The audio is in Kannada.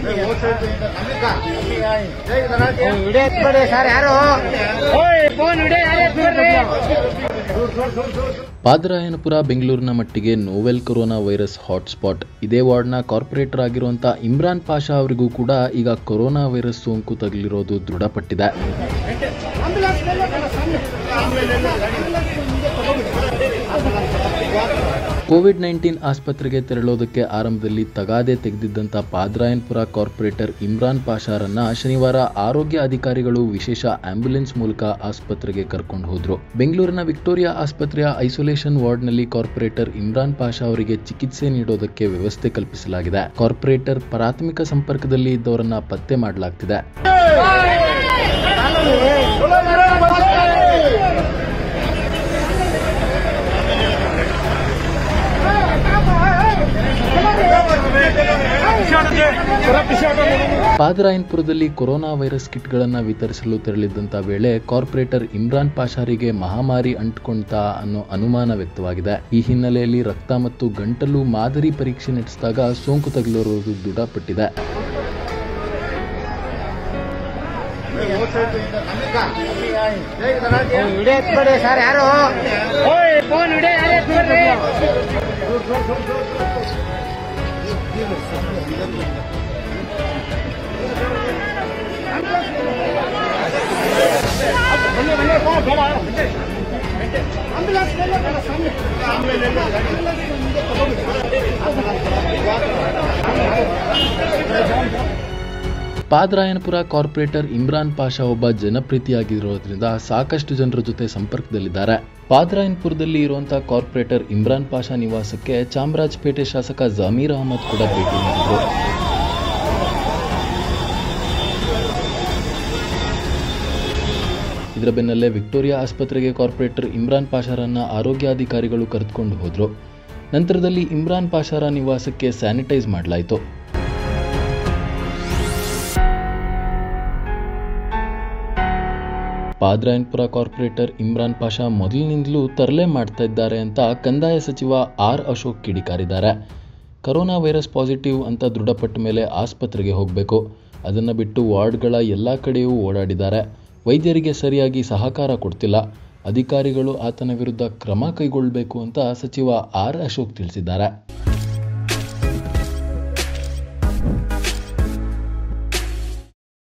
ವಿಡಿಯೋ ಎತ್ಬೇಡಿ ಸರ್ ಯಾರು ಫೋನ್ ವಿಡಿಯೋ ಯಾರು ಎತ್ಬೇಡ್ರಿ ಪಾದರಾಯನಪುರ ಬೆಂಗಳೂರಿನ ಮಟ್ಟಿಗೆ ನೋವೆಲ್ ಕೊರೋನಾ ವೈರಸ್ ಹಾಟ್ಸ್ಪಾಟ್ ಇದೇ ವಾರ್ಡ್ನ ಕಾರ್ಪೊರೇಟರ್ ಆಗಿರುವಂಥ ಇಮ್ರಾನ್ ಪಾಷಾ ಅವರಿಗೂ ಕೂಡ ಈಗ ಕೊರೋನಾ ವೈರಸ್ ಸೋಂಕು ತಗುಲಿರೋದು ದೃಢಪಟ್ಟಿದೆ ಕೋವಿಡ್ ನೈನ್ಟೀನ್ ಆಸ್ಪತ್ರೆಗೆ ತೆರಳೋದಕ್ಕೆ ಆರಂಭದಲ್ಲಿ ತಗಾದೆ ತೆಗೆದಿದ್ದಂಥ ಪಾದರಾಯನಪುರ ಕಾರ್ಪೊರೇಟರ್ ಇಮ್ರಾನ್ ಪಾಷಾರನ್ನ ಶನಿವಾರ ಆರೋಗ್ಯ ಅಧಿಕಾರಿಗಳು ವಿಶೇಷ ಆಂಬ್ಯುಲೆನ್ಸ್ ಮೂಲಕ ಆಸ್ಪತ್ರೆಗೆ ಕರ್ಕೊಂಡು ಹೋದ್ರು ಬೆಂಗಳೂರಿನ ವಿಕ್ಟೋರಿಯಾ ಆಸ್ಪತ್ರೆಯ ಐಸೋಲೇಷನ್ ವಾರ್ಡ್ನಲ್ಲಿ ಕಾರ್ಪೊರೇಟರ್ ಇಮ್ರಾನ್ ಪಾಷಾ ಅವರಿಗೆ ಚಿಕಿತ್ಸೆ ನೀಡೋದಕ್ಕೆ ವ್ಯವಸ್ಥೆ ಕಲ್ಪಿಸಲಾಗಿದೆ ಕಾರ್ಪೊರೇಟರ್ ಪ್ರಾಥಮಿಕ ಸಂಪರ್ಕದಲ್ಲಿ ಇದ್ದವರನ್ನ ಪತ್ತೆ ಮಾಡಲಾಗ್ತಿದೆ ಪಾದರಾಯನ್ಪುರದಲ್ಲಿ ಕೊರೋನಾ ವೈರಸ್ ಕಿಟ್ಗಳನ್ನು ವಿತರಿಸಲು ತೆರಳಿದ್ದಂಥ ವೇಳೆ ಕಾರ್ಪೊರೇಟರ್ ಇಮ್ರಾನ್ ಪಾಷಾರಿಗೆ ಮಹಾಮಾರಿ ಅಂಟ್ಕೊಂತ ಅನ್ನೋ ಅನುಮಾನ ವ್ಯಕ್ತವಾಗಿದೆ ಈ ಹಿನ್ನೆಲೆಯಲ್ಲಿ ರಕ್ತ ಮತ್ತು ಗಂಟಲು ಮಾದರಿ ಪರೀಕ್ಷೆ ನಡೆಸಿದಾಗ ಸೋಂಕು ತಗುಲಿರುವುದು ದೃಢಪಟ್ಟಿದೆ ವಿಡಿಯೋ ಎತ್ಬೇಡಿ ಸರ್ ಯಾರು ಫೋನ್ ವಿಡಿಯೋ ಯಾರು ಎತ್ಬೇಡ್ರಿ ಪಾದರಾಯನಪುರ ಕಾರ್ಪೊರೇಟರ್ ಇಮ್ರಾನ್ ಪಾಷಾ ಒಬ್ಬ ಜನಪ್ರೀತಿಯಾಗಿರೋದ್ರಿಂದ ಸಾಕಷ್ಟು ಜನರ ಜೊತೆ ಸಂಪರ್ಕದಲ್ಲಿದ್ದಾರೆ ಪಾದರಾಯನ್ಪುರದಲ್ಲಿ ಇರುವಂತಹ ಕಾರ್ಪೊರೇಟರ್ ಇಮ್ರಾನ್ ಪಾಷಾ ನಿವಾಸಕ್ಕೆ ಚಾಮರಾಜಪೇಟೆ ಶಾಸಕ ಜಮೀರ್ ಅಹಮದ್ ಕೂಡ ಭೇಟಿ ನೀಡಿದ್ರು ಇದರ ಬೆನ್ನಲ್ಲೇ ವಿಕ್ಟೋರಿಯಾ ಆಸ್ಪತ್ರೆಗೆ ಕಾರ್ಪೊರೇಟರ್ ಇಮ್ರಾನ್ ಪಾಷಾರನ್ನ ಆರೋಗ್ಯಾಧಿಕಾರಿಗಳು ಕರೆದುಕೊಂಡು ಹೋದ್ರು ನಂತರದಲ್ಲಿ ಇಮ್ರಾನ್ ಪಾಷಾರ ನಿವಾಸಕ್ಕೆ ಸ್ಯಾನಿಟೈಸ್ ಮಾಡಲಾಯಿತು ಪಾದ್ರಾಯನ್ಪುರ ಕಾರ್ಪೊರೇಟರ್ ಇಮ್ರಾನ್ ಪಾಷಾ ಮೊದಲಿನಿಂದಲೂ ತರಲೆ ಮಾಡ್ತಾ ಇದ್ದಾರೆ ಅಂತ ಕಂದಾಯ ಸಚಿವ ಆರ್ ಅಶೋಕ್ ಕಿಡಿಕಾರಿದ್ದಾರೆ ಕರೋನಾ ವೈರಸ್ ಪಾಸಿಟಿವ್ ಅಂತ ದೃಢಪಟ್ಟ ಮೇಲೆ ಆಸ್ಪತ್ರೆಗೆ ಹೋಗಬೇಕು ಅದನ್ನು ಬಿಟ್ಟು ವಾರ್ಡ್ಗಳ ಎಲ್ಲ ಕಡೆಯೂ ಓಡಾಡಿದ್ದಾರೆ ವೈದ್ಯರಿಗೆ ಸರಿಯಾಗಿ ಸಹಕಾರ ಕೊಡ್ತಿಲ್ಲ ಅಧಿಕಾರಿಗಳು ಆತನ ವಿರುದ್ಧ ಕ್ರಮ ಕೈಗೊಳ್ಳಬೇಕು ಅಂತ ಸಚಿವ ಆರ್ ಅಶೋಕ್ ತಿಳಿಸಿದ್ದಾರೆ